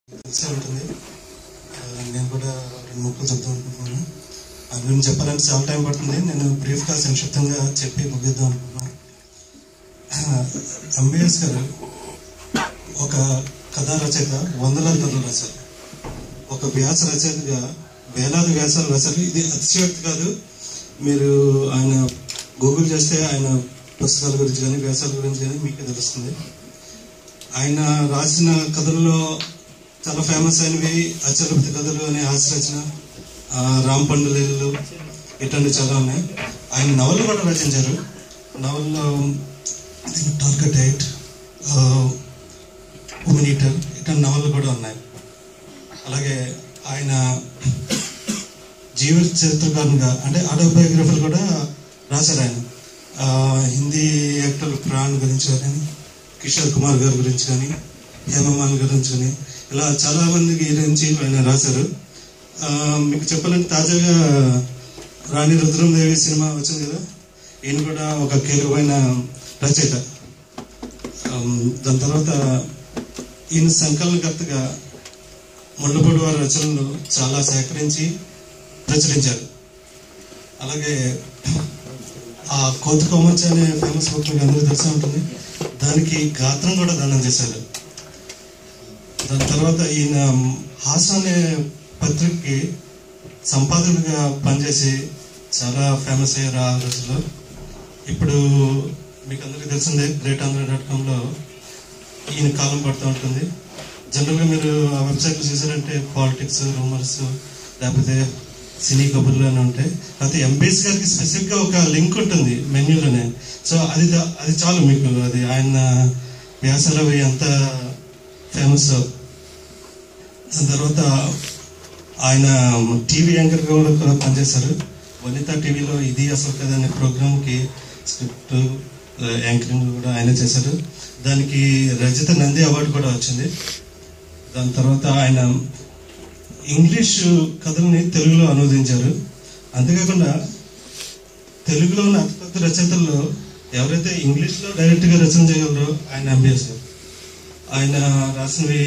తెలిసే ఉంటుంది ఆ, నేను కూడా రెండు ముక్కలు చెప్దాం అనుకుంటున్నాను ఆ గురించి చెప్పాలంటే చాలా టైం పడుతుంది నేను బ్రీఫ్గా సంక్షిప్తంగా చెప్పి ముగిద్దాం అనుకుంటున్నాను అంబియస్ గారు ఒక కథా రచయిత వందలాది కథలు రాశారు ఒక వ్యాస రచయితగా వేలాది వ్యాసాలు రాశారు ఇది అతిశయోక్తి కాదు మీరు ఆయన గూగుల్ చేస్తే ఆయన పుస్తకాల గురించి కానీ వ్యాసాల గురించి కానీ మీకే తెలుస్తుంది ఆయన రాసిన కథల్లో చాలా ఫేమస్ అయినవి అచలపతి కథలు అనే హాస్యరచన ఆ, రామ్ పండులీలు ఇట్లాంటివి చాలా ఉన్నాయి ఆయన నవలు కూడా రచించారు నవల్లో టార్గెట్ ఎయిట్ ఉమెన్ ఈటర్ ఇట్లాంటి నవలు కూడా ఉన్నాయి అలాగే ఆయన జీవిత చరిత్రకారునిగా అంటే ఆటోబయోగ్రఫీలు కూడా రాశారు ఆయన ఆ, హిందీ యాక్టర్ ప్రాణ్ గురించి కానీ కిషోర్ కుమార్ గారి గురించి కానీ హేమమాల్ గురించి కానీ ఇలా చాలా మంది గురించి ఆయన రాశారు ఆ, మీకు చెప్పాలంటే తాజాగా రాణి రుద్రందేవి సినిమా వచ్చింది కదా ఈయన కూడా ఒక కీలకమైన రచయిత ఆమ్, దాని తర్వాత ఈయన సంకలనకర్తగా ముళ్ళపొడి వారి రచనలు చాలా సేకరించి ప్రచురించారు అలాగే ఆ కోతి కొమ్మచ్చి అనే ఫేమస్ బుక్ మీకు అందరికీ తెలిసే ఉంటుంది దానికి గాత్రం కూడా దానం చేశారు దాని తర్వాత ఈయన హాస అనే పత్రికకి సంపాదకుడిగా పనిచేసి చాలా ఫేమస్ అయ్యారు ఆ రోజుల్లో ఇప్పుడు మీకు అందరికీ తెలిసిందే గ్రేట్ ఆంధ్ర డాట్ కామ్లో ఈయన కాలం పడుతూ ఉంటుంది జనరల్గా మీరు ఆ వెబ్సైట్లో చూసారంటే పాలిటిక్స్ రూమర్స్ లేకపోతే సినీ కబుర్లు అని ఉంటాయి అయితే ఎంబీఎస్ గారికి స్పెసిఫిక్గా ఒక లింక్ ఉంటుంది మెన్యూలోనే సో అది దా- అది చాలు మీకు అది ఆయన వ్యాసాలు అవి ఎంత ఫేమస్ దాని తర్వాత ఆయన టీవీ యాంకర్ కూడా కూడా పనిచేశారు వనిత టీవీలో ఇది అసలు కదా అనే ప్రోగ్రామ్కి స్క్రిప్ట్ యాంకరింగ్ కూడా ఆయన చేశారు దానికి రజిత నంది అవార్డు కూడా వచ్చింది దాని తర్వాత ఆయన ఇంగ్లీష్ కథల్ని తెలుగులో అనువదించారు అంతేకాకుండా తెలుగులో ఉన్న అతిపెద్ద రచయితల్లో ఎవరైతే ఇంగ్లీష్లో డైరెక్ట్గా రచన చేయగలరో ఆయన ఎంబీఎస్ ఆయన రాసినవి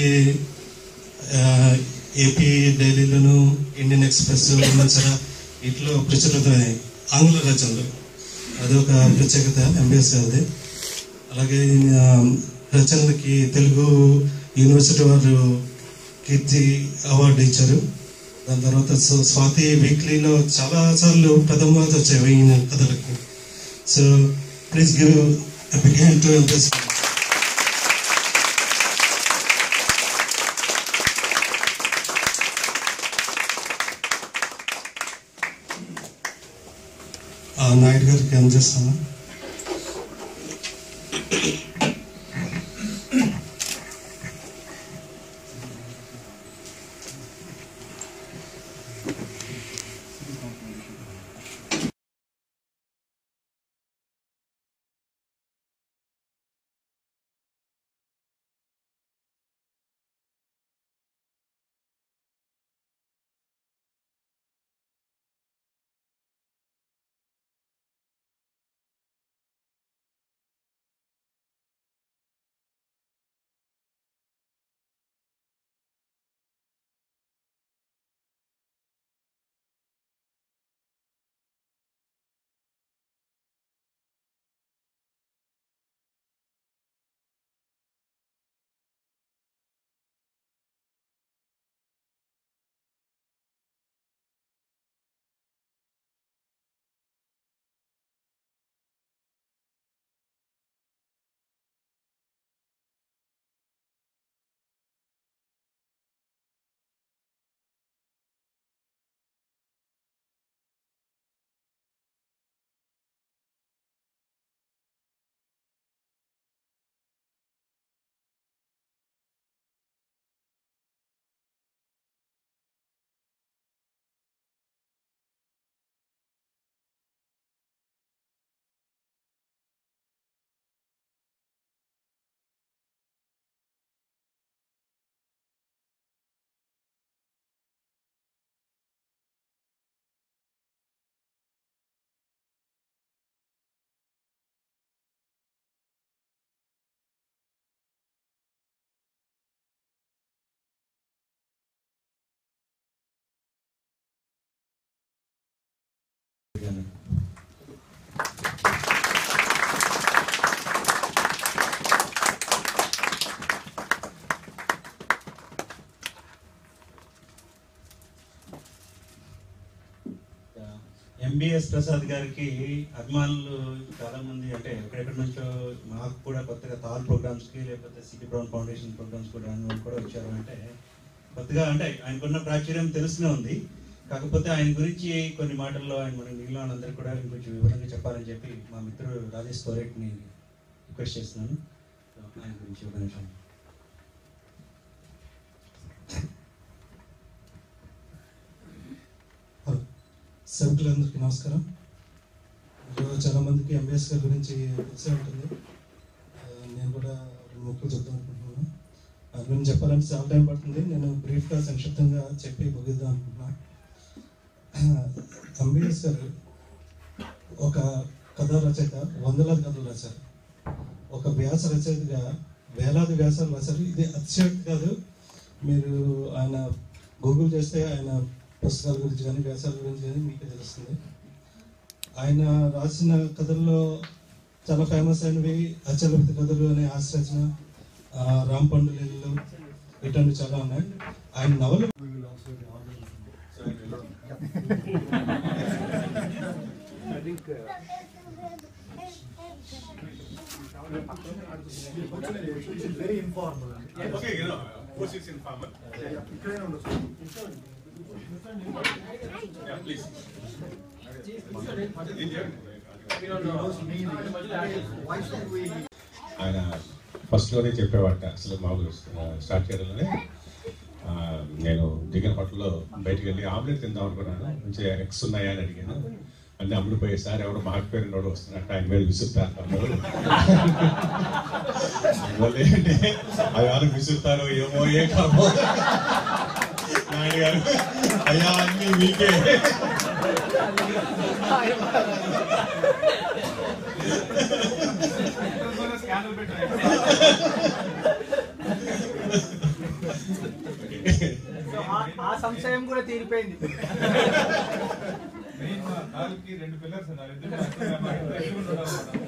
ఆ, ఏపీ డైలీలోను ఇండియన్ ఎక్స్ప్రెస్ విమర్శన వీటిలో ప్రచురితమైనవి ఆంగ్ల రచనలు అదొక ప్రత్యేకత ఎంబీఎస్ గారిది అలాగే ఈయన రచనలకి తెలుగు యూనివర్సిటీ వారు కీర్తి అవార్డు ఇచ్చారు దాని తర్వాత స్వ- స్వాతి వీక్లీలో చాలా సార్లు ప్రథమ వచ్చాయి ఈయన కథలకి so please give big hand to empress Naidu గారికి అందజేస్తాను గాను. ఎంబీఎస్ ప్రసాద్ గారికి అభిమానులు చాలా మంది అంటే ఎక్కడెక్కడి నుంచో మాకు కూడా కొత్తగా తాల్ ప్రోగ్రామ్స్ కి లేకపోతే సిటీ బ్రౌన్ ఫౌండేషన్ ప్రోగ్రామ్స్ కూడా అన్ని కూడా వచ్చారు అంటే కొత్తగా అంటే ఆయనకున్న ప్రాచుర్యం తెలుస్తూనే ఉంది కాకపోతే ఆయన గురించి కొన్ని మాటల్లో ఆయన మన మిగిలిన వాళ్ళందరూ కూడా ఇంకొంచెం వివరంగా చెప్పాలని చెప్పి మా మిత్రుడు రాజేష్ కోరెట్ని రిక్వెస్ట్ చేస్తున్నాను ఆయన గురించి ఒక నిమిషం హలో సభ్యులందరికీ నమస్కారం ఇందులో చాలా మందికి ఎంబీఎస్ గారి గురించి తెలిసే ఉంటుంది ఆ, నేను కూడా రెండు ముక్కలు చెప్దాం అనుకుంటున్నాను అది గురించి చెప్పాలంటే చాలా టైం పడుతుంది నేను బ్రీఫ్గా సంక్షిప్తంగా చెప్పి ముగిద్దాం అనుకుంటున్నాను ఎంబీఎస్ గారు ఒక కథ రచయిత వందలాది కథలు రాశారు ఒక వ్యాస రచయితగా వేలాది వ్యాసాలు రాశారు ఇది అతిశయోక్తి కాదు మీరు ఆయన గూగుల్ చేస్తే ఆయన పుస్తకాల గురించి కానీ వ్యాసాల గురించి కానీ మీకు తెలుస్తుంది ఆయన రాసిన కథల్లో చాలా ఫేమస్ అయినవి అచలపతి కథలు అనే ఆశ్రచన రామ్ పండు లీలలు ఇటువంటి చాలా ఉన్నాయి ఆయన నవలు very informal. Okay, you know, of course it's informal. ఇక్కడే ఉండొచ్చు Yeah, please. Why should we ఆయన ఫస్ట్లోనే చెప్పేవాట అసలు మామూలు స్టార్ట్ చేయడంలోనే ఆ, నేను దిగిన హోటల్లో బయటికి వెళ్ళి ఆమ్లెట్ తిందాం అనుకున్నాను మంచి ఎగ్స్ ఉన్నాయా అని అడిగాను అన్ని అమ్ముడిపోయే సార్ ఎవరు మాకపోయిన వాడు వస్తున్నట్టు ఆయన మీద విసురుతారు అన్నారు అందువల్ల ఏంటి అవి ఎవరు విసురుతారో ఏమో ఏ కామో నాయుడు గారు అయ్యా అన్ని మీకే సో ఆ- ఆ సంశయం కూడా తీరిపోయింది మెయిన్ మా నాలుగుకి రెండు పిల్లర్స్ ఉన్నారు ఇద్దరు ఎదుగుంటున్నారు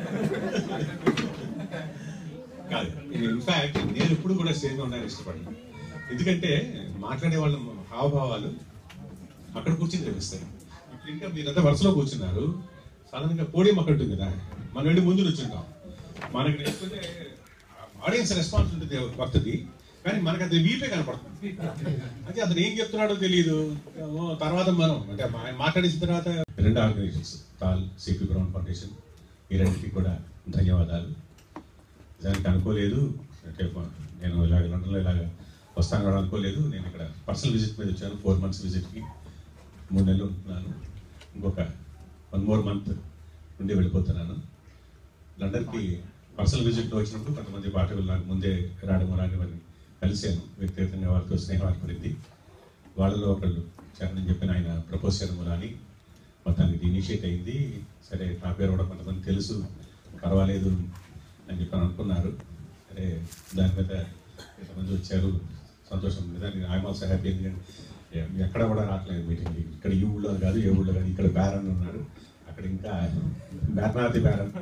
కాదు ఇన్ఫాక్ట్ నేను ఎప్పుడు కూడా స్టేజ్ మీద ఉండాలని ఇష్టపడను ఎందుకంటే మాట్లాడే వాళ్ళ హావభావాలు అక్కడ కూర్చుని తెలుస్తాయి ఇప్పుడు ఇంకా మీరంతా వరుసలో కూర్చున్నారు సడన్ గా పోడియం అక్కడ ఉంటుంది కదా మనం వెళ్ళి ముందు కూర్చుంటాం మనకి నేర్చుకుంటే ఆడియన్స్ రెస్పాన్స్ ఉంటుంది కొత్తది కానీ మనకి అది వీపే కనపడుతుంది అంటే అతను ఏం చెప్తున్నాడో తెలియదు ఏమో తర్వాత మనం అంటే మా- మాట్లాడేసిన తర్వాత రెండు ఆర్గనైజేషన్స్ తాల్ సిపి బ్రౌన్ ఫౌండేషన్ ఈ రెండింటికి కూడా ధన్యవాదాలు నిజానికి అనుకోలేదు అంటే మా- నేను ఇలాగ లండన్లో ఇలాగ వస్తాను కూడా అనుకోలేదు నేను ఇక్కడ పర్సనల్ విజిట్ మీద వచ్చాను ఫోర్ మంత్స్ విజిట్కి మూడు నెలలు ఉంటున్నాను ఇంకొక వన్ మోర్ మంత్ నుండి వెళ్ళిపోతున్నాను లండన్కి పర్సనల్ విజిట్లో వచ్చినప్పుడు కొంతమంది పాఠకులు నాకు ముందే రావడం అలాంటివన్నీ కలిశాను వ్యక్తిగతంగా వాళ్ళతో స్నేహం ఏర్పడింది వాళ్ళలో ఒకళ్ళు చరణ్ చెప్పిన ఆయన ప్రపోజ్ చేయడం వల్ల అని మొత్తానికి ఇది ఇనిషియేట్ అయింది సరే నా పేరు కూడా కొంతమంది తెలుసు పర్వాలేదు అని చెప్పి అనుకున్నారు సరే దాని మీద కొంతమంది వచ్చారు సంతోషం మీద ఐఎమ్ ఆల్సో హ్యాపీ ఎందుకంటే ఎక్కడ కూడా రావట్లేదు మీటింగ్ ఇక్కడ ఈ ఊళ్ళో కాదు ఏ ఊళ్ళో కాదు ఇక్కడ బ్యారన్ ఉన్నాడు అక్కడ ఇంకా బేర్నాథి బ్యారన్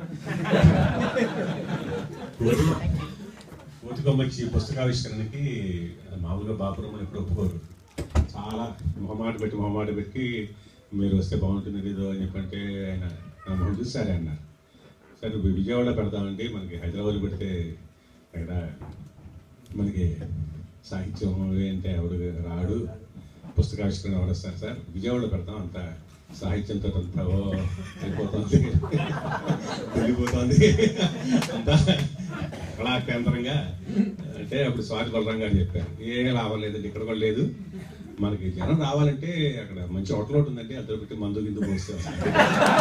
కోతికొమ్మచ్చి పుస్తకావిష్కరణకి మామూలుగా బాపురమ్మని ఎప్పుడు ఒప్పుకోరు చాలా మొహమాట పెట్టి మొహమాట పెట్టి మీరు వస్తే బాగుంటుంది ఏదో అని చెప్పంటే ఆయన నా మొహం చూసి సరే అన్నారు సరే వి- విజయవాడలో పెడదామండి మనకి హైదరాబాద్ పెడితే అక్కడ మనకి సాహిత్యం అవి అంటే ఎవరు రాడు పుస్తకావిష్కరణ ఎవరు వస్తారు సార్ విజయవాడలో పెడతాం అంత సాహిత్యంతో అంతా ఓ వెళ్ళిపోతుంది వెళ్ళిపోతుంది అంతా కళా కేంద్రంగా అంటే అప్పుడు స్వాతి బలరాం గారు చెప్పారు ఏ లాభం లేదండి ఇక్కడ కూడా లేదు మనకి జనం రావాలంటే అక్కడ మంచి హోటల్ ఒకటి ఉందండి అందరూ పెట్టి మందు గిందు పోస్తే వస్తారు.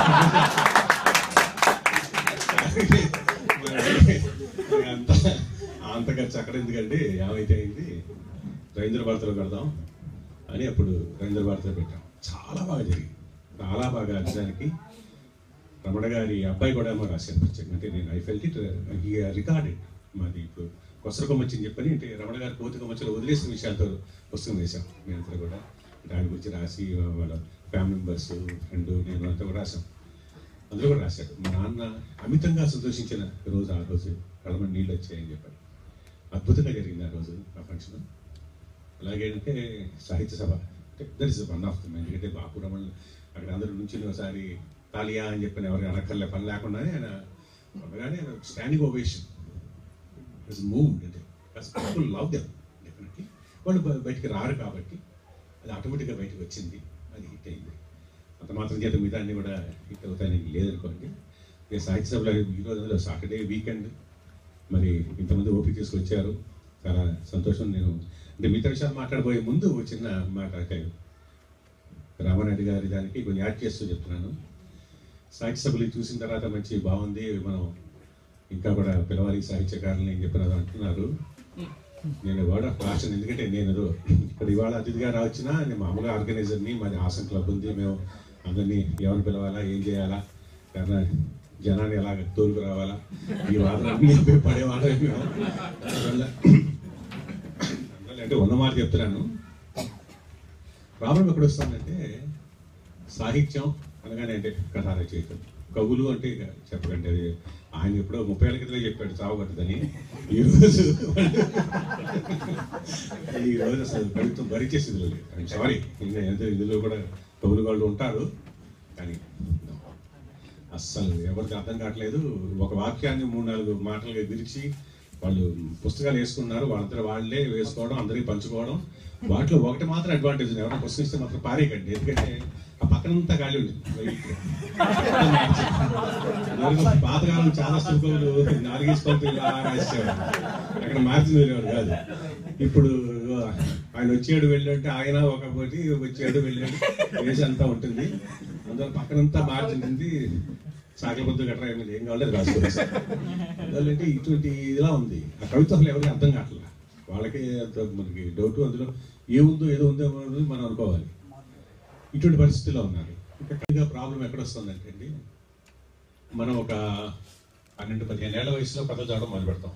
మరి అంత అంత ఖర్చు అక్కడ ఎందుకండి ఏమైతే అయింది రవీంద్ర భారతిలో పెడదాం అని అప్పుడు రవీంద్ర భారతిలో పెట్టాం చాలా బాగా జరిగింది చాలా బాగా నిజానికి రమణ గారి అబ్బాయి కూడా ఏమో రాశారు ప్రత్యేకంగా అంటే నేను ఐ ఫెల్ట్ ఇట్ రికార్డెడ్ మాది ఇప్పుడు కొసర కొమ్మచ్చి చెప్పని అంటే రమణ గారి కోతి కొమ్మచ్చిలో వదిలేసిన విషయాలతో పుస్తకం వేశాం మేమంతా కూడా దాని గురించి రాసి వాళ్ళ ఫ్యామిలీ మెంబర్స్ ఫ్రెండ్ నేను అంతా కూడా రాశాం అందులో కూడా రాశాడు మా నాన్న అమితంగా సంతోషించిన రోజు ఆ రోజు కళ్ళమని నీళ్ళు వచ్చాయని చెప్పాడు అద్భుతంగా జరిగింది ఆ రోజు ఆ ఫంక్షన్ అలాగే అంటే సాహిత్య సభ that is one of the ఎందుకంటే బాపురమణ అక్కడ అందరూ నుంచి ఒకసారి తాలియా అని చెప్పిన ఎవరికి అనక్కర్లే పని లేకుండానే ఆయన అనగానే స్టాండింగ్ ఓవేషన్ ఇట్స్ మూవ్ అంటే పీపుల్ లవ్ దెమ్ డెఫినెట్లీ వాళ్ళు బ- బయటికి రారు కాబట్టి అది ఆటోమేటిక్గా బయటకు వచ్చింది అది హిట్ అయింది అంత మాత్రం చేత మిగతా అన్ని కూడా హిట్ అవుతాయని లేదనుకోండి ఇక సాహిత్య సభలో ఈరోజు సాటర్డే వీకెండ్ మరి ఇంతమంది ఓపిక తీసుకొచ్చారు చాలా సంతోషం నేను అంటే మిగతా విషయాలు మాట్లాడబోయే ముందు ఒక చిన్న మాట అంటే రామారెడ్డి గారి దానికి కొన్ని యాడ్ చేస్తూ చెప్తున్నాను సాహిత్య సభలు చూసిన తర్వాత మంచి బాగుంది మనం ఇంకా కూడా పిలవాలి సాహిత్యకారులని అని చెప్పిన అంటున్నారు నేను వర్డ్ ఆఫ్ కాషన్ ఎందుకంటే నేను ఏదో ఇక్కడ ఇవాళ అతిథిగా రావచ్చినా నేను మామూలుగా ఆర్గనైజర్ని మాది ఆసం క్లబ్ ఉంది మేము అందరినీ ఎవరిని పిలవాలా ఏం చేయాలా കാരണം జనాన్ని ఎలా తోలుకు రావాలా ఈ వాదనన్నీ పడేవాళ్ళం మేము అందువల్ల అందువల్ల అంటే ఉన్న మాట చెప్తున్నాను ప్రాబ్లం ఎక్కడ వస్తుందంటే సాహిత్యం అనగానే అంటే కథ రచయితం కవులు అంటే ఇక చెప్పకండి అది ఆయన ఎప్పుడో ముప్పై ఏళ్ళ క్రితమే చెప్పాడు చావగట్టదని ఈ రోజు ఈ రోజు అసలు కవిత్వం భరించే స్థితిలో లేదు ఐఎమ్ సారీ ఇంకా ఎంత ఇందులో కూడా కవులు వాళ్ళు ఉంటారు కానీ no. అస్సలు ఎవరికి అర్థం కావట్లేదు ఒక వాక్యాన్ని మూడు నాలుగు మాటలుగా విరిచి వాళ్ళు పుస్తకాలు వేసుకున్నారు వాళ్ళంతా వాళ్ళే వేసుకోవడం అందరికీ పంచుకోవడం వాటిలో ఒకటి మాత్రం అడ్వాంటేజ్ ఉంది ఎవరైనా పుస్తకం ఇస్తే మాత్రం పారేయకండి ఎందుకంటే ఆ పక్కనంతా ఖాళీ ఉంది ఇదివరకు పాతకాలం చాలా స్థూపములు నాలుగేసి పంతులు ఇలా రాసేవారు అక్కడ మార్చి వెళ్ళేవారు కాదు ఇప్పుడు ఆయన వచ్చాడు వెళ్ళాడంటే ఆయన ఒకటి వచ్చాడు వెళ్ళాడు వేసి అంతా ఉంటుంది అందువల్ల పక్కనంతా మార్జిన్ ఉంది సాగల పొద్దు గట్రా ఏమీ ఏం కావాలి అది రాసుకోవచ్చు అందువల్లంటే ఇటువంటి ఇలా ఉంది ఆ కవిత్వం ఎవరికి అర్థం కావట్లేదు వాళ్ళకి అంత మనకి డౌట్ అందులో ఏముందో ఏదో ఉందో అనేది మనం అనుకోవాలి ఇటువంటి పరిస్థితిలో ఉన్నారు ఇంకా ప్రాబ్లం ఎక్కడ వస్తుందంటే అండి మనం ఒక పన్నెండు పదిహేను ఏళ్ల వయసులో కథలు చదవడం మొదలు పెడతాం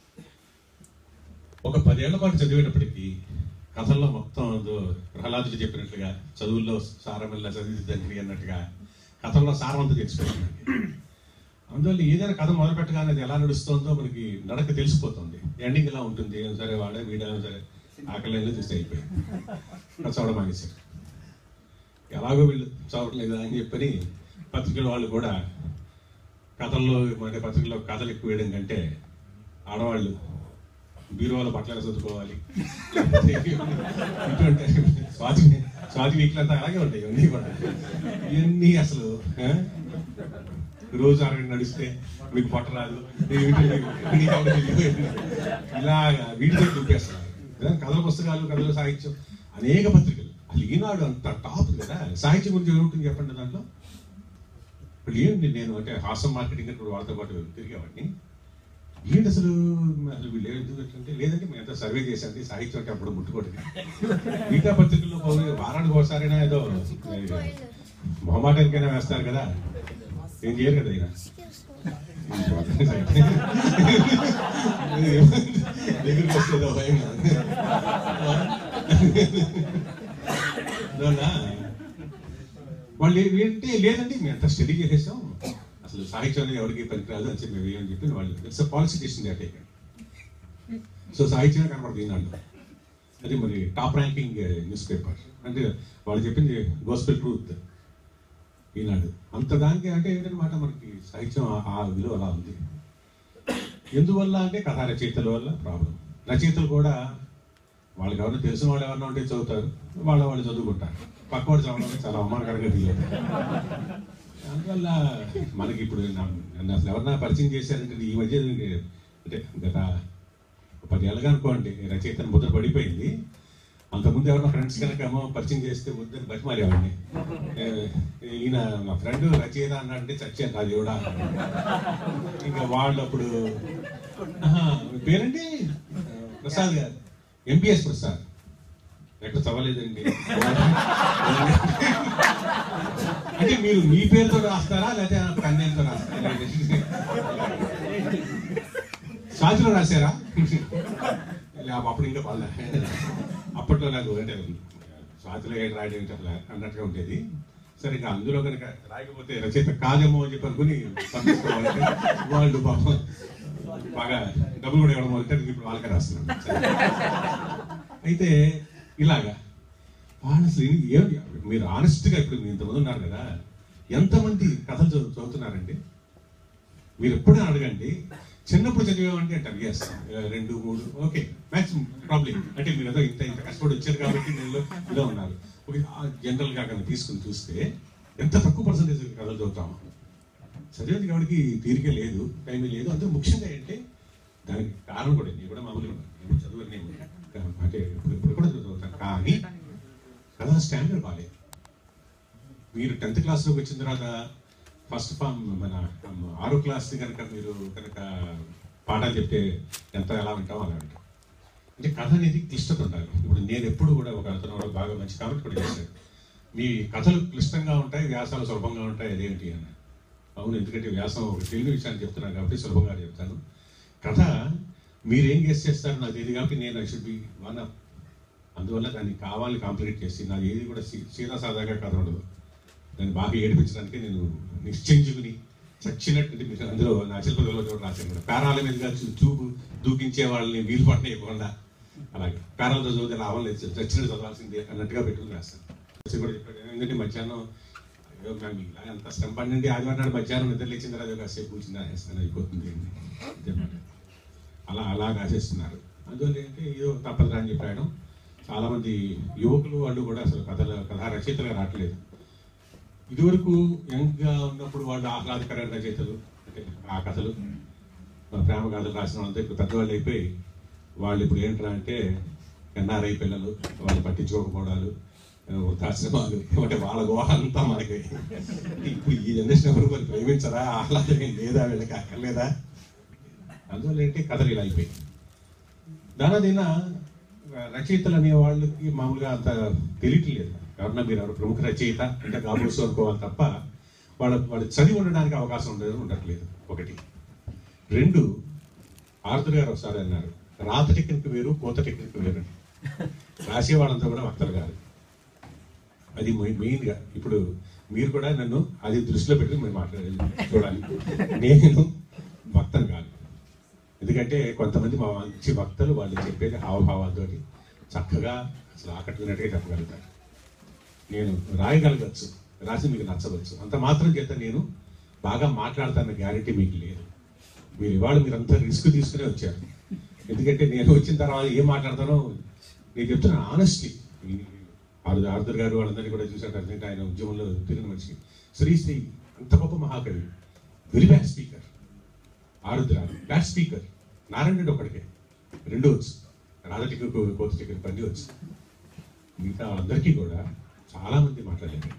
ఒక పదేళ్ల పాటు చదివేటప్పటికి కథల్లో మొత్తం ఏదో ప్రహ్లాదుడు చెప్పినట్లుగా చదువుల్లో సారమిల్ల చదివిద్దండి అన్నట్టుగా కథల్లో సారం అంతా తెలిసిపోతుంది అందువల్ల ఏదైనా కథ మొదలు పెట్టగానే అది ఎలా నడుస్తుందో మనకి నడక తెలిసిపోతుంది ఎండింగ్ ఎలా ఉంటుంది ఏం సరే వాడే వీడైనా సరే ఆకలి చూస్తే అయిపోయింది అది చదవడం మానేశారు ఎలాగో వీళ్ళు చదవట్లేదా అని చెప్పని పత్రికల వాళ్ళు కూడా కథల్లో అంటే పత్రికల్లో కథలు ఎక్కువ వేయడం కంటే ఆడవాళ్ళు బీరువాలో బట్టలు చదువుకోవాలి ఇటువంటి స్వాతి స్వాతి వీక్లు అంతా అలాగే ఉంటాయి ఇవన్నీ కూడా ఇవన్నీ అసలు ఆ? రోజు అరగంట నడిస్తే మీకు పొట్ట రాదు ఇలాగా వీటితో చూపేస్తున్నారు కదా, కథల పుస్తకాలు కథల సాహిత్యం అనేక పత్రికలు అసలు ఈనాడు అంత టాప్ కదా సాహిత్యం గురించి ఏముంటుంది చెప్పండి దాంట్లో ఇప్పుడు ఏంటి నేను అంటే హాసం మార్కెటింగ్ ఇప్పుడు వాళ్ళతో పాటు తిరిగేవాడిని ఏంటి అసలు అసలు వీళ్ళు ఎందుకు అంటే లేదంటే మేము ఎంత సర్వే చేశాను సాహిత్యం అంటే అప్పుడు ముట్టుకోవడం మిగతా పత్రికల్లో పౌరు- వారానికి ఒకసారైనా ఏదో మొహమాటానికైనా వేస్తారు కదా ఏం చేయరు కదా ఈయన దగ్గరికి వస్తే ఏదో భయం అందువల్ల వాళ్ళు ఏంటి లేదండి మేము ఎంత స్టడీ చేసేసాం అసలు సాహిత్యం అనేది ఎవరికి పనికిరాదు అని చెప్పి మేము ఏమని చెప్పి వాళ్ళు it's policy decision that so సాహిత్యమే కనపడుతుంది ఈనాడు అది మరి టాప్ ర్యాంకింగ్ న్యూస్ పేపర్ అంటే వాళ్ళు చెప్పింది గోస్పెల్ ట్రూత్ ఈనాడు అంత దానికి అంటే ఏంటన్నమాట మనకి సాహిత్యం ఆ- ఆ విలువ అలా ఉంది ఎందువల్ల అంటే కథా రచయితల వల్ల ప్రాబ్లం రచయితలు కూడా వాళ్ళకి ఎవరైనా తెలిసిన వాళ్ళు ఎవరైనా ఉంటే చదువుతారు వాళ్ళ వాళ్ళు చదువుకుంటారు పక్కవాడు చదవడం చాలా అవమానకరంగా ఫీల్ అవుతారు అందువల్ల మనకి ఇప్పుడు నా- నన్ను అసలు ఎవరన్నా పరిచయం చేశారంటే ఈ మధ్య అంటే గత పదేళ్ళగా అనుకోండి రచయితను ముద్ర పడిపోయింది అంతకుముందు ఎవరైనా ఫ్రెండ్స్ కనుక ఏమో పరిచయం చేస్తే ముద్దని బతిమాలేవాడిని ఏ, ఈయన మా ఫ్రెండ్ రచయిత అన్నాడంటే చచ్చాను అది కూడా ఇంకా వాళ్ళు అప్పుడు ఆహా, మీ పేరండి ఆ, ప్రసాద్ గారు ఎంపీఎస్ ప్రసాద్ ఎక్కడ చదవలేదండి అంటే మీరు మీ పేరుతో రాస్తారా లేకపోతే కన్యంతో రాస్తారా సాజులో రాశారా లే, అప్పుడు ఇంకా పడలే అప్పట్లో నాకు అంటే స్వాతిలో ఏడు రాయడం ఏంటి అసలు అన్నట్టుగా ఉండేది సరే ఇంకా అందులో కనుక రాయకపోతే రచయిత కాదేమో అని చెప్పి అనుకుని పంపించుకోవాలంటే వాళ్ళు పాపం బాగా డబ్బులు కూడా ఇవ్వడం మొదలెట్టారు ఇప్పుడు వాళ్ళకే రాస్తున్నాను సరే. అయితే ఇలాగా వాళ్ళు అసలు ఏం- ఏం- మీరు ఆనెస్ట్గా ఇప్పుడు మీరు ఇంతమంది ఉన్నారు కదా ఎంతమంది కథలు చదువు చదువుతున్నారండి మీరు ఎప్పుడైనా అడగండి చిన్నప్పుడు చదివామంటే అంటారు ఎస్ రెండు మూడు ఓకే మ్యాక్సిమం ప్రాబ్లం అంటే మీరు ఏదో ఇంత ఇంత కష్టపడి వచ్చారు కాబట్టి మీరు ఇలా ఉన్నారు ఓకే జనరల్ గా కనుక తీసుకుని చూస్తే ఎంత తక్కువ పర్సంటేజ్ కథలు చదువుతాము చదివేది కాబట్టి తీరిక లేదు టైం లేదు అందులో ముఖ్యంగా ఏంటంటే దానికి కారణం కూడా నేను కూడా మామూలుగా ఉన్నాను. నేను చదువు నేను అంటే ఇప్పుడు ఇప్పుడు కూడా చదువుతాను కానీ కథ స్టాండర్డ్ బాగాలేదు మీరు టెన్త్ క్లాస్లోకి వచ్చిన తర్వాత ఫస్ట్ ఫామ్ మన ఆరో క్లాస్ కనుక మీరు కనుక పాఠాలు చెప్తే ఎంత ఎలా వింటామో అలా వింటాం అంటే కథ అనేది క్లిష్టత ఉండాలి ఇప్పుడు నేను ఎప్పుడు కూడా ఒక అతను కూడా బాగా మంచి కామెంట్ కూడా చేశాడు మీ కథలు క్లిష్టంగా ఉంటాయి వ్యాసాలు సులభంగా ఉంటాయి అదేమిటి అని అవును ఎందుకంటే వ్యాసం ఒక తెలియని విషయాన్ని చెప్తున్నాను కాబట్టి సులభంగా చెప్తాను కథ మీరేం గెస్ చేస్తారు నాకు తెలియదు కాబట్టి నేను I should be one up అందువల్ల దాన్ని కావాలి కాంప్లికేట్ చేసి నాది ఏది కూడా సీ- సీదా సాదాగా కథ ఉండదు దాన్ని బాగా ఏడిపించడానికి నేను నిశ్చయించుకుని చచ్చినట్టు మీరు అందులో నా శిల్పదలో కూడా రాశాను కూడా పేరాల మీదుగా చూ- చూపు దూకించే వాళ్ళని వీలు పట్టనివ్వకుండా అలాగే పేరాలతో చదివితే లాభం లేదు చచ్చినట్టు చదవాల్సిందే అన్నట్టుగా పెట్టుకుని రాస్తాను వచ్చి కూడా చెప్పాడు ఎందుకంటే మధ్యాహ్నం అయ్యో మ్యామ్ ఇలా ఎంత శ్రమ పడినండి ఆదివారం నాడు మధ్యాహ్నం నిద్ర లేచిన తర్వాత కాసేపు కూర్చుని రాసేస్తాను అయిపోతుంది ఇదన్నమాట. అలా అలా రాసేస్తున్నారు అందువల్ల ఏంటంటే ఏదో తప్పదు అని చెప్పాడు చాలా మంది యువకులు వాళ్ళు కూడా అసలు కథల కథా రచయితలుగా రావట్లేదు ఇదివరకు యంగ్ గా ఉన్నప్పుడు వాళ్ళు ఆహ్లాదకరమైన రచయితలు అంటే ఆ కథలు ఆ ప్రేమ కథలు రాసిన వాళ్ళంతా ఇప్పుడు పెద్దవాళ్ళు అయిపోయి వాళ్ళు ఇప్పుడు ఏంటంటే అంటే ఎన్ఆర్ఐ పిల్లలు వాళ్ళు పట్టించుకోకపోవడాలు ఆ, వృద్ధాశ్రమాలు అంటే వాళ్ళ గోహంతా మనకి ఇప్పుడు ఈ జనరేషన్ ఎవరు మరి ప్రేమించరా ఆహ్లాదం ఏం లేదా వీళ్ళకి అక్కర్లేదా అందువల్ల ఏంటి కథలు ఇలా అయిపోయి దానదిన రచయితలు అనే వాళ్ళకి మామూలుగా అంత తెలియట్లేదు ఎవరన్నా మీరు ఎవరు ప్రముఖ రచయిత అంటే కాబోసు అనుకోవాలి తప్ప వాళ్ళ వాళ్ళు చదివి ఉండడానికి అవకాశం ఉండదు ఉండట్లేదు ఒకటి రెండు ఆర్థర్ గారు ఒకసారి అన్నారు రాత టెక్నిక్ వేరు కోత టెక్నిక్ వేరు అని. రాసే వాళ్ళంతా కూడా వక్తలు గారు అది మెయిన్ గా ఇప్పుడు మీరు కూడా నన్ను అది దృష్టిలో పెట్టుకుని మీరు మాట్లాడేది చూడాలి నేను భక్తను కాదు ఎందుకంటే కొంతమంది మా మంచి భక్తులు వాళ్ళు చెప్పేది హావభావాలతోటి చక్కగా అసలు ఆకట్టుకున్నట్టుగా చెప్పగలుగుతారు నేను రాయగలగచ్చు రాసి మీకు నచ్చవచ్చు అంత మాత్రం చేత నేను బాగా మాట్లాడతాన్న గ్యారంటీ మీకు లేదు మీరు ఇవాళ మీరు అంత రిస్క్ తీసుకునే వచ్చారు ఎందుకంటే నేను వచ్చిన తర్వాత ఏం మాట్లాడతానో నేను చెప్తున్నాను ఆనెస్ట్లీ ఆరు ఆర్థర్ గారు వాళ్ళందరినీ కూడా చూశాను అంటే ఆయన ఉద్యమంలో తిరిగిన మనిషి శ్రీశ్రీ అంత గొప్ప మహాకవి very bad speaker Arudra bad speaker Narayana Reddy ఒకటికే రెండు వచ్చు రాధటికి కోత టికెట్ పని వచ్చు మిగతా వాళ్ళందరికీ కూడా చాలా మంది మాట్లాడలేదు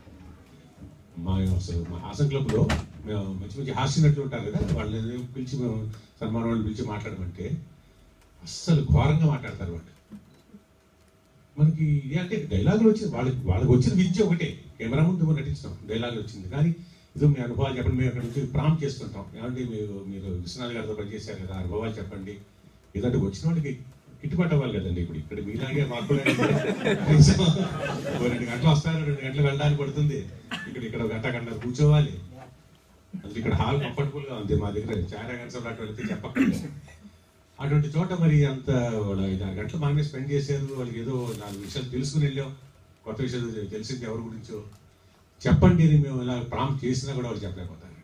మా అసలు మా హాసన్ క్లబ్లో మేము మంచి మంచి హాస్య నటులు ఉంటారు కదా వాళ్ళని పిలిచి మేము సన్మానం వాళ్ళు పిలిచి మాట్లాడమంటే అస్సలు ఘోరంగా మాట్లాడతారు వాళ్ళు మనకి ఏ అంటే డైలాగులు వచ్చింది వాళ్ళకి వాళ్ళకి వచ్చిన విద్య ఒకటే కెమెరా ముందు మనం నటించడం డైలాగులు వచ్చింది కానీ ఇదో మీ అనుభవాలు చెప్పండి మేము అక్కడ నుంచి ప్రాంప్ట్ చేస్తుంటాం ఏమంటే మీరు మీరు విశ్వనాథ్ గారితో పనిచేశారు కదా అనుభవాలు చెప్పండి ఏదంటే వచ్చిన వాళ్ళకి గిట్టుబాటు అవ్వాలి కదండి ఇప్పుడు ఇక్కడ మీలాగే మాకు కూడా కనీసం ఓ రెండు గంటలు వస్తారు రెండు గంటలు వెళ్ళడానికి పడుతుంది ఇక్కడ ఇక్కడ ఒక గంట గంట కూర్చోవాలి అసలు ఇక్కడ హాల్ కంఫర్టబుల్ గా ఉంది మా దగ్గర చాలా గంటలు అటు వెళ్తే చెప్పక్కర్లేదు అటువంటి చోట మరి అంత వాళ్ళు ఐదు ఆరు గంటలు మనమే స్పెండ్ చేశారు వాళ్ళకి ఏదో నాలుగు విషయాలు తెలుసుకుని వెళ్ళాం కొత్త విషయాలు తెలిసింది ఎవరి గురించో చెప్పండి అని మేము ఇలా ప్రాంప్ట్ చేసినా కూడా వాళ్ళు చెప్పలేకపోతారండి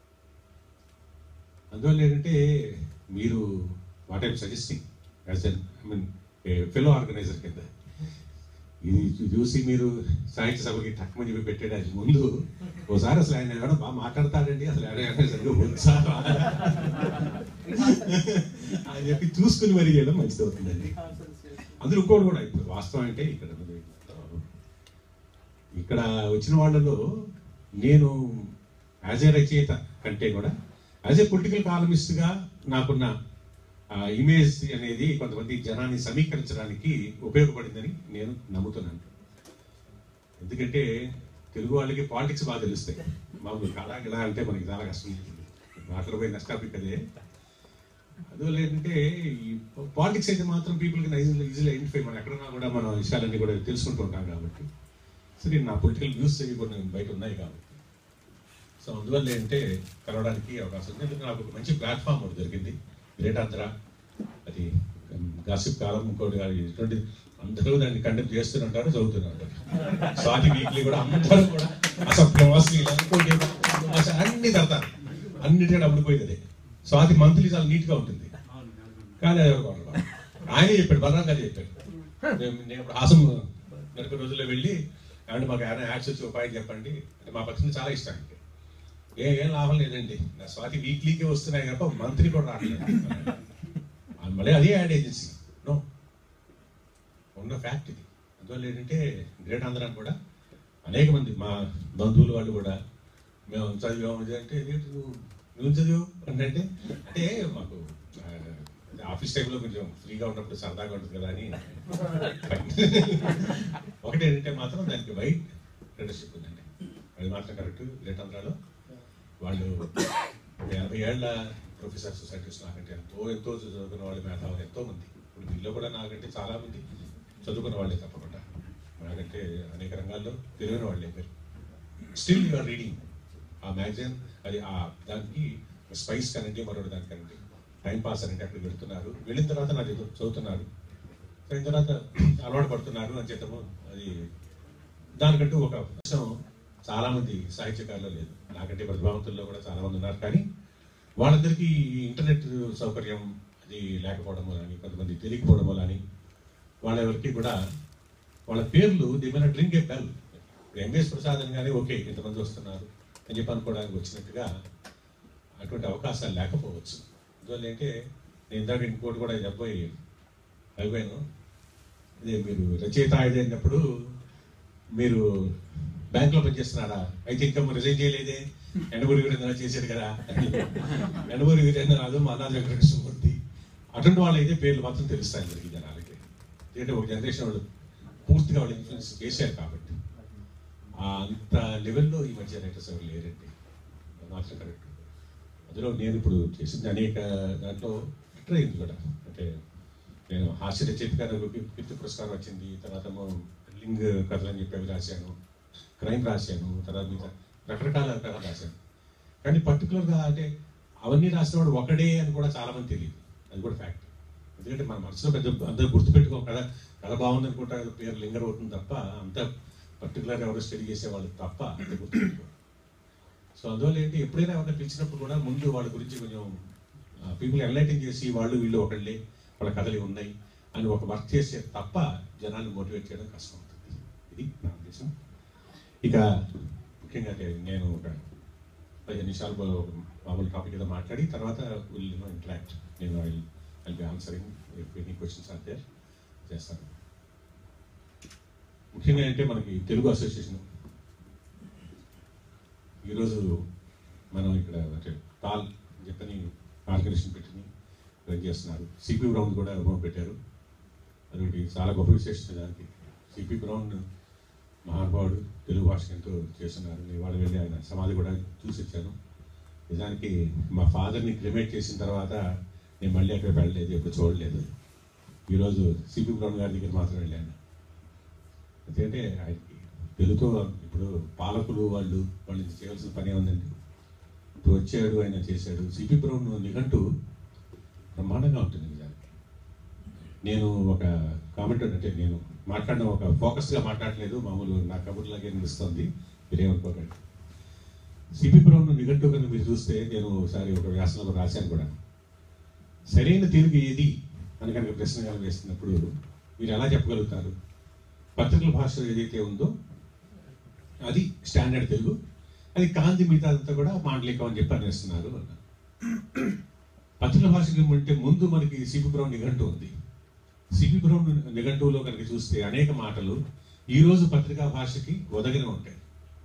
అందువల్ల ఏంటంటే మీరు what I'm suggesting as an I mean fellow organiser కింద ఇది చూసి మీరు సాహిత్య సభకి టక్కుమని చెప్పి పెట్టేయడానికి ముందు ఓసారి అసలు ఆయన ఏమైనా బాగా మాట్లాడతాడండి అసలు ఆయన సరిగ్గా వచ్చా రాదా? అని చెప్పి చూసుకుని మరి చేయడం మంచిది అవుతుందండి అందులో ఇంకోటి కూడా ఇప్పుడు వాస్తవం అంటే ఇక్కడ ఉంది. ఇక్కడ వచ్చిన వాళ్ళలో నేను యాజ్ ఏ రచయిత కంటే కూడా యాజ్ ఏ పొలిటికల్ కాలమిస్ట్గా నాకున్న ఇమేజ్ అనేది కొంతమంది జనాన్ని సమీకరించడానికి ఉపయోగపడిందని నేను నమ్ముతున్నాను ఎందుకంటే తెలుగు వాళ్ళకి పాలిటిక్స్ బాగా తెలుస్తాయి మామూలు కళా గిళా అంటే మనకి చాలా కష్టం మాట్లాడబోయే నెక్స్ట్ టాపిక్ అదే అందువల్ల ఏంటంటే ఈ పాలిటిక్స్ అయితే మాత్రం పీపుల్కి ఈజీగా ఐడెంటిఫై మనం ఎక్కడన్నా కూడా మన విషయాలన్నీ కూడా తెలుసుకుంటూ ఉంటాం కాబట్టి సరే నా పొలిటికల్ వ్యూస్ అవి కొన్ని బయట ఉన్నాయి కాబట్టి సో అందువల్ల ఏంటంటే కలవడానికి అవకాశం ఉంది ఎందుకంటే నాకు ఒక మంచి ప్లాట్ఫామ్ ఒకటి దొరికింది గ్రేట్ ఆంధ్ర అది గాసిప్ కాలం ఇంకోటి కాదు, ఇటువంటి అందరూ దాన్ని కండక్ట్ చేస్తున్నారు చదువుతున్నారు స్వాతి వీక్లీ కూడా అందరూ కూడా అసలు ప్రవాసి ఇంకోటి అసలు అన్ని తడతారు అన్నిటికీ డబ్బులు పోయింది స్వాతి మంత్లీ చాలా నీట్ గా ఉంటుంది కానీ అది ఒక గొడవ. ఆయనే చెప్పాడు బలరాం గారు చెప్పాడు నేను నేను ఇప్పుడు హాసం నడిపే రోజుల్లో వెళ్ళి అంటే మాకు ఏమైనా యాడ్స్ వచ్చి ఉపాయం చెప్పండి అంటే మా పత్రిక చాలా ఇష్టం ఆయనకి. ఏ ఏం లాభం లేదండి నా స్వాతి వీక్లీకే వస్తున్నాయి కనుక మంత్లీ కూడా రావట్లేదు ఆ మళ్ళీ అదే యాడ్ ఏజెన్సీ నో ఉన్న ఫ్యాక్ట్ ఇది అందువల్ల ఏంటంటే గ్రేట్ ఆంధ్రాని కూడా అనేక మంది మా బంధువులు వాళ్ళు కూడా మేము చదివాము ఇది అంటే "ఏంటి నువ్వు నువ్వు చదివావు అంటే అంటే మాకు ఆ, ఆఫీస్ టైంలో కొంచెం ఫ్రీగా ఉన్నప్పుడు సరదాగా ఉంటుంది కదా అని ఒకటి ఏంటంటే మాత్రం దానికి వైట్ లీడర్షిప్ ఉందండి అది మాత్రం కరెక్ట్ గ్రేట్ ఆంధ్రాలో వాళ్ళు ఒక యాభై ఏళ్ళ ప్రొఫెసర్ సొసైటీస్ నాకంటే ఎంతో ఎంతో చదువుకున్న వాళ్ళు మేధావులు ఎంతో మంది ఇప్పుడు వీళ్ళు కూడా నాకంటే చాలా మంది చదువుకున్న వాళ్ళే తప్పకుండా నాకంటే అనేక రంగాల్లో తెలియని వాళ్ళే మీరు స్టిల్ యు ఆర్ రీడింగ్ ఆ మ్యాగజైన్ అది ఆ దానికి స్పైస్ కనండి మరొకటి దానికి కనండి టైం పాస్ అనేది అక్కడికి వెళ్తున్నారు వెళ్ళిన తర్వాత నాకు ఏదో చదువుతున్నారు అయిన తర్వాత అలవాటు పడుతున్నారు అని చేతము అది దానికంటూ ఒక విషయం చాలా మంది సాహిత్యకారులు లేదు నాకంటే ప్రతిభావంతుల్లో కూడా చాలా మంది ఉన్నారు కానీ వాళ్ళందరికీ ఈ ఇంటర్నెట్ సౌకర్యం అది లేకపోవడం వలని కొంతమంది తెలియకపోవడం వలని వాళ్ళెవరికి కూడా వాళ్ళ పేర్లు దిమైన డ్రింక్ ఏ బెల్ ఇప్పుడు ఎంఎస్ ప్రసాద్ అని కానీ ఓకే ఇంతమంది వస్తున్నారు అని చెప్పి అనుకోవడానికి వచ్చినట్టుగా అటువంటి అవకాశాలు లేకపోవచ్చు అందువల్ల ఏంటంటే నేను ఇందాక ఇంకోటి కూడా చెప్పబోయి అయిపోయాను అదే మీరు రచయిత అయినప్పుడు మీరు బ్యాంక్ లో పనిచేస్తున్నారా అయితే ఇంకా మరి రిజైన్ చేయలేదే ఎండబూరి వీరేంద్ర చేశాడు కదా ఎండబూరి వీరేంద్రనాథ్ మా అనాథ వెంకటకృష్ణమూర్తి అటువంటి వాళ్ళు అయితే పేర్లు మాత్రం తెలుస్తాయి అందరికీ జనాలకి ఎందుకంటే ఒక జనరేషన్ వాళ్ళు పూర్తిగా వాళ్ళు ఇన్ఫ్లుయెన్స్ చేశారు కాబట్టి ఆ అంత లెవెల్లో ఈ మధ్య రైటర్స్ ఎవరు లేరండి అది మాత్రం కరెక్ట్ అందులో నేను ఇప్పుడు చేసింది అనేక దాంట్లో హిట్ అయింది కూడా అంటే నేను హాస్య రచయితగా నాకు కీ- కీర్తి పురస్కారం వచ్చింది తర్వాత ఏమో లింగ్ కథలు అని చెప్పి అవి రాశాను క్రైమ్ రాశాను తర్వాత మిగతా రకరకాల కథలు రాశాను కానీ పర్టికులర్గా అంటే అవన్నీ రాసిన వాడు ఒకడే అని కూడా చాలా మంది తెలియదు అది కూడా ఫ్యాక్ట్ ఎందుకంటే మన మనసులో పెద్ద అందరూ గుర్తుపెట్టుకో కథ కథ బాగుంది అనుకుంటా ఏదో పేరు లింగర్ అవుతుంది తప్ప అంత పర్టికులర్ ఎవరు స్టడీ చేసేవాళ్ళు తప్ప అంత గుర్తుపెట్టుకో సో అందువల్ల ఏంటి ఎప్పుడైనా ఎవరైనా పిలిచినప్పుడు కూడా ముందు వాళ్ళ గురించి కొంచెం పీపుల్ ఎన్లైటింగ్ చేసి వాళ్ళు వీళ్ళు ఒకళ్ళే వాళ్ళ కథలు ఉన్నాయి అని ఒక వర్క్ చేస్తే తప్ప జనాన్ని మోటివేట్ చేయడం కష్టం అవుతుంది ఇది నా ఉద్దేశం ఇక ముఖ్యంగా అంటే నేను ఒక పదిహేను నిమిషాలు మామూలు టాపిక్ ఏదో మాట్లాడి తర్వాత విల్ నో ఇంటరాక్ట్ నేను I I be answering any questions are there చేస్తాను ముఖ్యంగా అంటే మనకి తెలుగు అసోసియేషన్ ఈరోజు మనం ఇక్కడ అంటే టాల్ చెప్పని ఆర్గనైజేషన్ పెట్టి రన్ చేస్తున్నారు సిపి బ్రౌన్ కూడా మొదలు పెట్టారు అదొకటి చాలా గొప్ప విశేషత దానికి సిపి బ్రౌన్ మహానుభావుడు తెలుగు భాష ఎంతో చేస్తున్నారు నేను వాళ్ళు వెళ్ళి ఆయన సమాధి కూడా చూసి వచ్చాను నిజానికి మా ఫాదర్ని క్రిమేట్ చేసిన తర్వాత నేను మళ్ళీ అక్కడ వెళ్ళలేదు ఎప్పుడు చూడలేదు ఈరోజు సిపి బ్రౌన్ గారి దగ్గర మాత్రం వెళ్ళాను ఎందుకంటే ఆయనకి తెలుగుతో ఇప్పుడు పాలకులు వాళ్ళు వాళ్ళు చేయాల్సిన పని ఏముందండి ఇప్పుడు వచ్చాడు ఆయన చేశాడు సిపి బ్రౌన్ నిఘంటు బ్రహ్మాండంగా ఉంటుంది నిజానికి నేను ఒక కామెంట్ అంటే నేను మాట్లాడిన ఒక ఫోకస్గా మాట్లాడలేదు మామూలు నా కబుర్లాగే అనిపిస్తుంది మీరేమనుకోకండి సిపి బ్రౌన్ నిఘంటు కనుక మీరు చూస్తే నేను ఒకసారి ఒక వ్యాసంలో రాశాను కూడా సరైన తెలుగు ఏది అని కనుక ప్రశ్న కనుక వేస్తున్నప్పుడు మీరు ఎలా చెప్పగలుగుతారు పత్రికల భాష ఏదైతే ఉందో అది స్టాండర్డ్ తెలుగు అది కాంతి మిగతా అంతా కూడా మాండలికం అని చెప్పి అనేస్తున్నారు అన్నారు పత్రికల భాషకి అంటే ముందు మనకి సిపి బ్రౌన్ నిఘంటు ఉంది సిపి బ్రౌన్ నిఘంటువులో కనుక చూస్తే అనేక మాటలు ఈ రోజు పత్రికా భాషకి ఒదగిన ఉంటాయి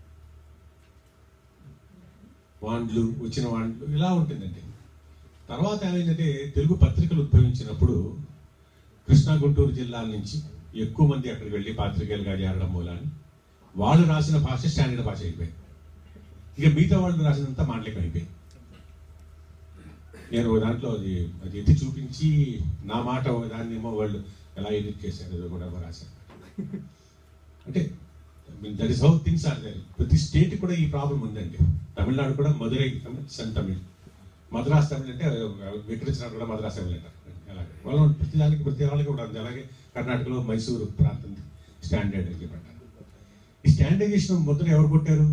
వాండ్లు వచ్చిన వాండ్లు ఇలా ఉంటుందండి తర్వాత ఏమైందంటే తెలుగు పత్రికలు ఉద్భవించినప్పుడు కృష్ణా గుంటూరు జిల్లాల నుంచి ఎక్కువ మంది అక్కడికి వెళ్ళి పాత్రికేయులుగా చేరడం మూలాన్ని వాళ్ళు రాసిన భాష స్టాండర్డ్ భాష అయిపోయింది ఇక మిగతా వాళ్ళు రాసినంత మాండలికం అయిపోయింది నేను ఓ దాంట్లో అది అది ఎత్తి చూపించి నా మాట ఓ దాన్ని ఏమో వాళ్ళు ఎలా ఎడిట్ చేశారు అది కూడా రాశారు అంటే that is how things are there ప్రతి స్టేట్ కూడా ఈ ప్రాబ్లం ఉందండి తమిళనాడు కూడా మధురై తమిళ్ సన్ తమిళ్ మద్రాస్ తమిళ్ అంటే వికరించినట్టు కూడా మద్రాస్ తమిళ్ అంటారు అలాగే వాళ్ళు ప్రతి దానికి ప్రతి వాళ్ళకి కూడా ఉంది అలాగే కర్ణాటకలో మైసూరు ప్రాంతం స్టాండర్డ్ అని చెప్పంటారు ఈ స్టాండర్డైజేషన్ ముద్ర ఎవరు కొట్టారు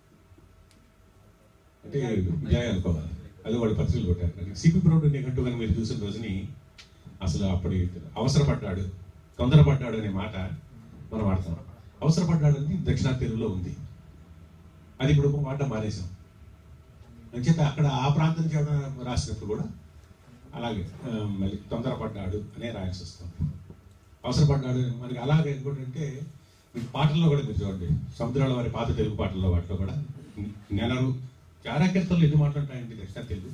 అంటే విజయ్ అనుకోవాలి అది వాళ్ళు పత్రికలు కొట్టారు సిపి బ్రౌడ్ నీకంటూ కానీ మీరు చూసిన రోజుని అసలు అప్పటి అవసరపడ్డాడు తొందరపడ్డాడు అనే మాట మనం వాడతాం అవసరపడ్డాడు అని దక్షిణ తెలుగులో ఉంది అది ఇప్పుడు వాడటం మానేశాం అంచేత అక్కడ ఆ ప్రాంతం నుంచి ఎవరైనా రాసినప్పుడు కూడా అలాగే ఆ, మళ్ళీ తొందరపడ్డాడు అనే రాయాల్సి వస్తుంది అవసరపడ్డాడు మనకి అలాగే ఇంకోటి అంటే మీకు పాటల్లో కూడా మీరు చూడండి సముద్రాల వారి పాత తెలుగు పాటల్లో వాటిలో కూడా నెలలు చారాకీర్తనలు ఎన్ని మాటలు ఉంటాయండి దక్షిణ తెలుగు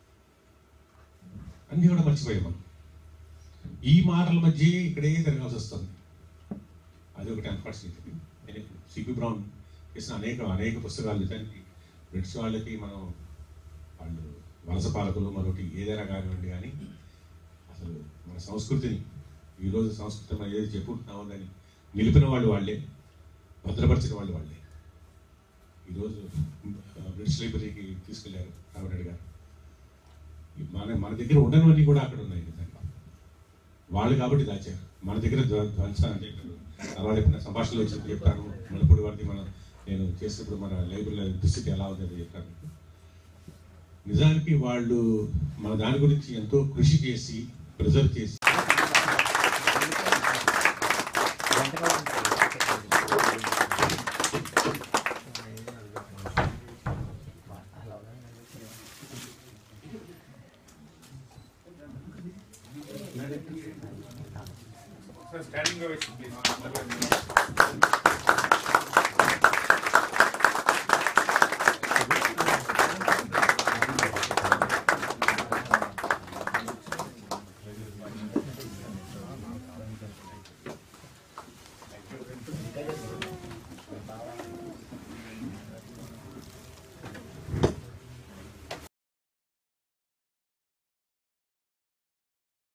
అన్నీ కూడా మర్చిపోయాం మనం ఈ మాటల మధ్య ఇక్కడే తిరగాల్సి వస్తుంది అది ఒకటి అన్ఫార్చునేట్ సిపి బ్రౌన్ చేసిన అనేక అనేక పుస్తకాలు నిజానికి బ్రిటిష్ వాళ్ళకి మనం వాళ్ళు వలస పాలకులు మరొకటి ఏదైనా కానివ్వండి కానీ అసలు మన సంస్కృతిని ఈరోజు సంస్కృతి మనం ఏది చెప్పుకుంటున్నామో దాన్ని నిలిపిన వాళ్ళు వాళ్ళే భద్రపరిచిన వాళ్ళు వాళ్ళే ఈరోజు ఆ, బ్రిటిష్ లైబ్రరీకి తీసుకెళ్లారు రామరెడ్డి గారు ఈ మన మన దగ్గర ఉండనివన్నీ కూడా అక్కడ ఉన్నాయి నిజంగా వాళ్ళు కాబట్టి దాచారు మన దగ్గర ధ్వ- ధ్వంసం అంటే తర్వాత ఎప్పుడైనా సంభాషణలో వచ్చి చెప్తాను మనప్పుడు వారికి మనం నేను చేసినప్పుడు మన లైబ్రరీలో దుస్థితి ఎలా ఉంది అని చెప్తాను నిజానికి వాళ్ళు మన దాని గురించి ఎంతో కృషి చేసి ప్రిజర్వ్ చేసి Sir, standing ovation, please.